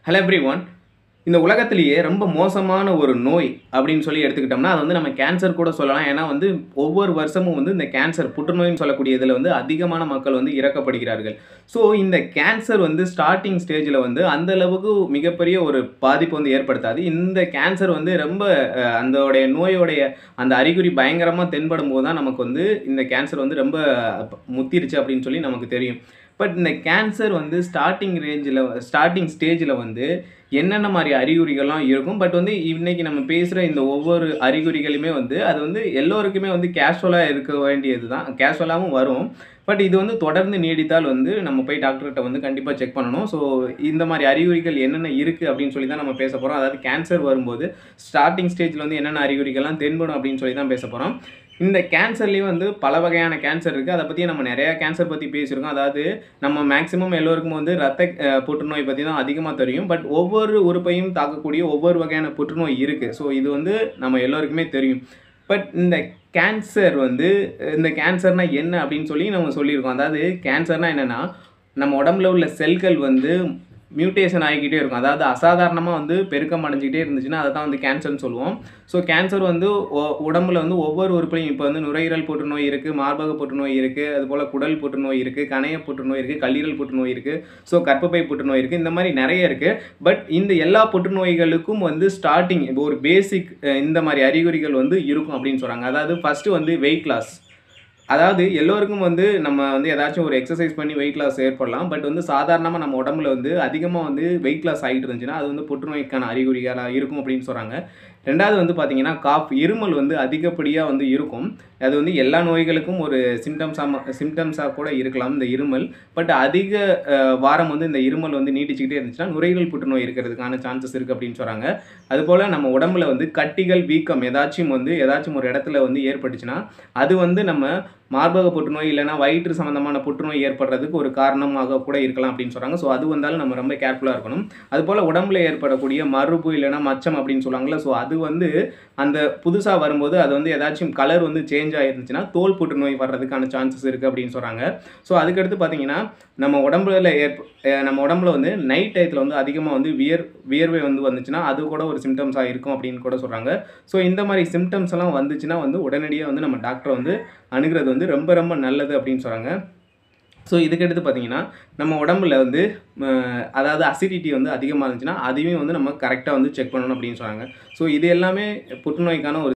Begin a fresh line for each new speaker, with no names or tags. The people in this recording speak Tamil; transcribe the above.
ஹலோ எவ்ரி ஒன் இந்த உலகத்திலேயே ரொம்ப மோசமான ஒரு நோய் அப்படின்னு சொல்லி எடுத்துக்கிட்டோம்னா அது வந்து நம்ம கேன்சர் கூட சொல்லலாம் ஏன்னா வந்து ஒவ்வொரு வருஷமும் வந்து இந்த கேன்சர் புற்றுநோய்னு சொல்லக்கூடிய இதில் வந்து அதிகமான மக்கள் வந்து இறக்கப்படுகிறார்கள் ஸோ இந்த கேன்சர் வந்து ஸ்டார்டிங் ஸ்டேஜில் வந்து அந்த அளவுக்கு மிகப்பெரிய ஒரு பாதிப்பு வந்து ஏற்படுத்தாது இந்த கேன்சர் வந்து ரொம்ப அஹ், அந்தோடைய நோயோடைய அந்த அறிகுறி பயங்கரமாக தென்படும் போது தான் நமக்கு வந்து இந்த கேன்சர் வந்து ரொம்ப முத்திருச்சு அப்படின்னு சொல்லி நமக்கு தெரியும் பட் இந்த கேன்சர் வந்து ஸ்டார்டிங் ரேஞ்சில் ஸ்டார்டிங் ஸ்டேஜில் வந்து என்னென்ன மாதிரி அறிகுறிகள்லாம் இருக்கும் பட் வந்து இன்னைக்கு நம்ம பேசுகிற இந்த ஒவ்வொரு அறிகுறிகளுமே வந்து அது வந்து எல்லோருக்குமே வந்து கேஷுவலாக இருக்க வேண்டியது தான் கேஷுவலாகவும் வரும் பட் இது வந்து தொடர்ந்து நீடித்தால் வந்து நம்ம போய் டாக்டர்கிட்ட வந்து கண்டிப்பாக செக் பண்ணணும் ஸோ இந்த மாதிரி அறிகுறிகள் என்னென்ன இருக்குது அப்படின்னு சொல்லி தான் நம்ம பேச போகிறோம் அதாவது கேன்சர் வரும்போது ஸ்டார்டிங் ஸ்டேஜில் வந்து என்னென்ன அறிகுறிகள்லாம் தென்படும் அப்படின்னு சொல்லி தான் பேச போகிறோம் இந்த கேன்சர்லேயும் வந்து பல வகையான கேன்சர் இருக்குது அதை பற்றி நம்ம நிறையா கேன்சர் பற்றி பேசியிருக்கோம் அதாவது நம்ம மேக்ஸிமம் எல்லோருக்கும் வந்து ரத்த அஹ், புற்றுநோய் பற்றி தான் அதிகமாக தெரியும் பட் ஒவ்வொரு உறுப்பையும் தாக்கக்கூடிய ஒவ்வொரு வகையான புற்றுநோய் இருக்குது ஸோ இது வந்து நம்ம எல்லோருக்குமே தெரியும் பட் இந்த கேன்சர் வந்து இந்த கேன்சர்னால் என்ன அப்படின்னு சொல்லி நம்ம சொல்லியிருக்கோம் அதாவது கேன்சர்னால் என்னென்னா நம்ம உடம்புல உள்ள செல்கள் வந்து மியூட்டேஷன் ஆகிக்கிட்டே இருக்கும் அதாவது அசாதாரணமாக வந்து பெருக்கம் அடைஞ்சிக்கிட்டே இருந்துச்சுன்னா அதை தான் வந்து கேன்சர்னு சொல்லுவோம் ஸோ கேன்சர் வந்து ஒ- உடம்புல வந்து ஒவ்வொரு உறுப்புலையும் இப்போ வந்து நுரையீரல் புற்றுநோய் இருக்குது மார்பக புற்றுநோய் இருக்குது அதுபோல் குடல் புற்றுநோய் இருக்குது கணைய புற்றுநோய் இருக்குது கல்லீரல் புற்றுநோய் இருக்குது ஸோ கர்ப்பப்பை புற்றுநோய் இருக்குது இந்த மாதிரி நிறைய இருக்குது பட் இந்த எல்லா புற்றுநோய்களுக்கும் வந்து ஸ்டார்டிங் இப்போ ஒரு பேசிக் இந்த மாதிரி அறிகுறிகள் வந்து இருக்கும் அப்படின்னு சொல்கிறாங்க அதாவது ஃபஸ்ட்டு வந்து வெயிட் லாஸ் அதாவது எல்லோருக்கும் வந்து நம்ம வந்து ஏதாச்சும் ஒரு எக்ஸசைஸ் பண்ணி வெயிட் லாஸ் ஏற்படலாம் பட் வந்து சாதாரணமாக நம்ம உடம்புல வந்து அதிகமாக வந்து வெயிட் லாஸ் ஆகிட்டு இருந்துச்சுன்னா அது வந்து புற்றுநோய்க்கான அறிகுறிகளாக இருக்கும் அப்படின்னு சொல்கிறாங்க ரெண்டாவது வந்து பார்த்தீங்கன்னா காஃப் இருமல் வந்து அதிகப்படியாக வந்து இருக்கும் அது வந்து எல்லா நோய்களுக்கும் ஒரு சிம்டம்ஸாக சிம்டம்ஸாக கூட இருக்கலாம் இந்த இருமல் பட் அதிக அஹ், வாரம் வந்து இந்த இருமல் வந்து நீட்டிச்சுக்கிட்டே இருந்துச்சுன்னா நுரையீரல் புற்றுநோய் இருக்கிறதுக்கான சான்சஸ் இருக்குது அப்படின்னு சொல்கிறாங்க அதுபோல் நம்ம உடம்புல வந்து கட்டிகள் வீக்கம் ஏதாச்சும் வந்து ஏதாச்சும் ஒரு இடத்துல வந்து ஏற்பட்டுச்சுன்னா அது வந்து நம்ம மார்பக புற்றுநோய் இல்லைன்னா வயிற்று சம்மந்தமான புற்றுநோய் ஏற்படுறதுக்கு ஒரு காரணமாக கூட இருக்கலாம் அப்படின்னு சொல்கிறாங்க ஸோ அது வந்தாலும் நம்ம ரொம்ப கேர்ஃபுல்லாக இருக்கணும் அதுபோல் உடம்புல ஏற்படக்கூடிய மறுப்பு இல்லைன்னா மச்சம் அப்படின்னு சொல்லுவாங்கள்ல ஸோ அது வந்து அந்த புதுசாக வரும்போது அது வந்து ஏதாச்சும் கலர் வந்து சேஞ்ச் ஆயிருந்துச்சுன்னா தோல் புற்றுநோய் வர்றதுக்கான சான்சஸ் இருக்குது அப்படின்னு சொல்கிறாங்க ஸோ அதுக்கடுத்து பார்த்தீங்கன்னா நம்ம உடம்புல ஏற்ப அஹ் நம்ம உடம்புல வந்து நைட் டயத்தில் வந்து அதிகமாக வந்து வியர் வியர்வை வந்து வந்துச்சுன்னா அது கூட ஒரு சிம்டம்ஸாக இருக்கும் அப்படின்னு கூட சொல்கிறாங்க ஸோ இந்த மாதிரி சிம்டம்ஸ் எல்லாம் வந்துச்சுன்னா வந்து உடனடியாக வந்து நம்ம டாக்டரை வந்து அணுகிறது வந்து ரொம்ப ரொம்ப நல்லது அப்படின்னு சொல்கிறாங்க ஸோ இதுக்கடுத்து பார்த்தீங்கன்னா நம்ம உடம்புல வந்து அஹ், அதாவது அசிடிட்டி வந்து அதிகமாக இருந்துச்சுன்னா அதையும் வந்து நம்ம கரெக்டாக வந்து செக் பண்ணணும் அப்படின்னு சொல்கிறாங்க ஸோ இது எல்லாமே புற்றுநோய்க்கான ஒரு